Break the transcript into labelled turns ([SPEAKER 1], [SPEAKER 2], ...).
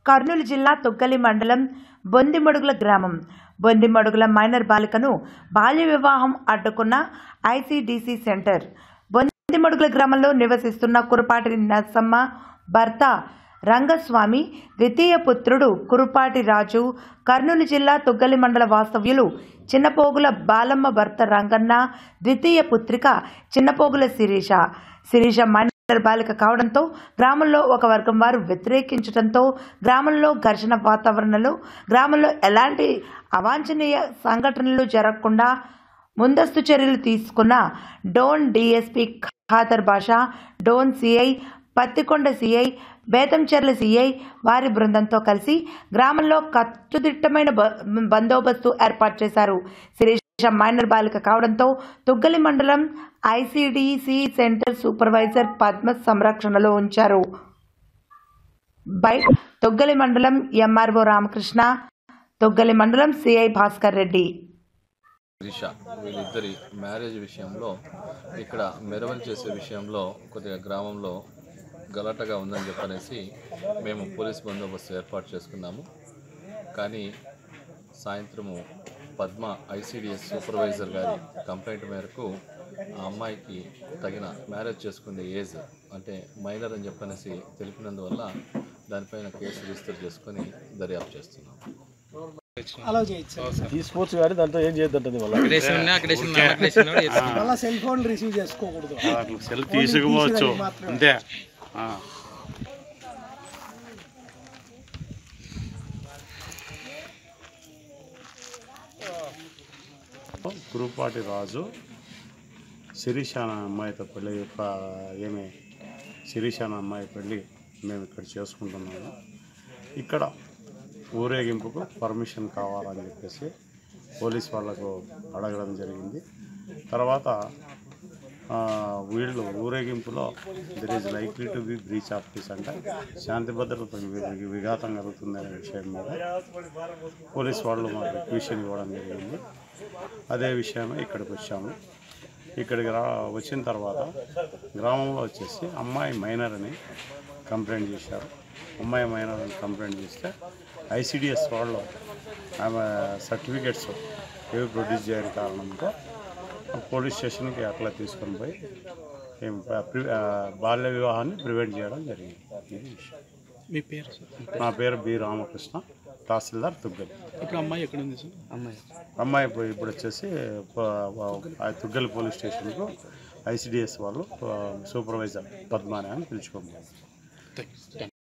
[SPEAKER 1] కర్నూలు జిల్లా తొగ్గలి మండలం బొందిమడుగుల గ్రామం బొందిమడుగుల మైనర్ బాలికను బాల్య వివాహం అడ్డుకున్న ఐసీడీసీ సెంటర్ బొందిమడుగుల గ్రామంలో నివసిస్తున్న కురపాటి నరసమ్మ భర్త రంగస్వామి ద్వితీయ పుత్రుడు కురుపాటి రాజు కర్నూలు జిల్లా తొగ్గలి మండల వాస్తవ్యులు చిన్నపోగుల బాలమ్మ భర్త రంగన్న ద్వితీయ పుత్రిక చిన్నపోగుల శిరీష శిరీష మైనర్ బాలిక కావడంతో గ్రామంలో ఒక వర్గం వారు వ్యతిరేకించడంతో గ్రామంలో ఘర్షణ వాతావరణంలో గ్రామంలో ఎలాంటి అవాంఛనీయ సంఘటనలు జరగకుండా ముందస్తు చర్యలు తీసుకున్న Dhone DSP Khader Basha Dhone CI Pattikonda CI Betamcherla CI వారి బృందంతో కలిసి గ్రామంలో కట్టుదిట్టమైన బ- బందోబస్తు ఏర్పాటు చేశారు శిరీష మైనర్ బాలిక కావడంతో తుగ్గలి మండలం ఐసిడిసి సెంటర్ సూపర్వైజర్ పద్మ సంరక్షణలో ఉంచారు బై తొగ్గలి మండలం ఎంఆర్ఓ రామకృష్ణ తొగ్గలి మండలం సిఐ భాస్కర్ రెడ్డి
[SPEAKER 2] దిశ వీళ్ళిద్దరి మ్యారేజ్ విషయంలో ఇక్కడ మెరవని చేసే విషయంలో కొద్దిగా గ్రామంలో గలాటగా ఉందని చెప్పనేసి మేము పోలీస్ బందోబస్తు ఏర్పాటు చేసుకున్నాము కానీ సాయంత్రము పద్మ ఐసిడిఎస్ సూపర్వైజర్ గారి కంప్లైంట్ మేరకు ఆ అమ్మాయికి తగిన మ్యారేజ్ చేసుకునే ఏజ్ అంటే మైనర్ అని చెప్పనేసి తెలిపినందువల్ల దానిపైన కేసు రిజిస్టర్ చేసుకొని దర్యాప్తు చేస్తున్నాం
[SPEAKER 3] అలౌ చేయొచ్చు సార్
[SPEAKER 4] తీసుకోవచ్చు కానీ దాంతో ఏం చేయొద్దంటుంది వాళ్ళ
[SPEAKER 3] మళ్ళీ సెల్ ఫోన్ రిసీవ్ చేసుకోకూడదు
[SPEAKER 5] సెల్ తీసుకుపోవచ్చు
[SPEAKER 3] తీసేది మాత్రమే.
[SPEAKER 5] అంతే ఆ. కురుపాటి రాజు శిరీష అనే అమ్మాయితో పెళ్ళి ప- ఏమి శిరీష అనే అమ్మాయి పెళ్ళి మేము ఇక్కడ చేసుకుంటున్నాము ఇక్కడ ఊరేగింపుకు పర్మిషన్ కావాలని చెప్పేసి పోలీస్ వాళ్ళకు అడగడం జరిగింది తర్వాత ఆ, వీళ్ళు ఊరేగింపులో there is likely to be breach of peace అంటే శాంతి భద్రతకు వి- విఘాతం జరుగుతుందనే విషయం మీద పోలీస్ వాళ్ళు మాకు రిక్విషన్ ఇవ్వడం జరిగింది అదే విషయమే ఇక్కడికి వచ్చాము ఇక్కడికి రా వచ్చిన తర్వాత గ్రామంలో వచ్చేసి అమ్మాయి మైనర్ అని కంప్లైంట్ చేశారు అమ్మాయి మైనర్ అని కంప్లైంట్ చేస్తే ఐసిడిఎస్ వాళ్ళు ఆమె సర్టిఫికెట్స్ ఏవి ప్రొడ్యూస్ చేయని కారణంతో పోలీస్ స్టేషన్కి అట్లా తీసుకొని పోయి ఏం ప- ప్రి- ఆ, బాల్య వివాహాన్ని ప్రివెంట్ చేయడం జరిగింది ఇది విషయం
[SPEAKER 6] మీ పేరు సార్
[SPEAKER 5] నా పేరు బి రామకృష్ణ తహసీల్దార్ తుగ్గలి
[SPEAKER 6] ఇప్పుడు అమ్మాయి ఎక్కడ ఉంది సార్ అమ్మాయి
[SPEAKER 5] అమ్మాయి పోయి ఇప్పుడు వచ్చేసి ప- ఆ తుగ్గలి పోలీస్ స్టేషన్కు ఐసిడిఎస్ వాళ్ళు ఆ, సూపర్వైజర్ పద్మాని అని పిలుచుకోమన్నారు
[SPEAKER 6] థ్యాంక్స్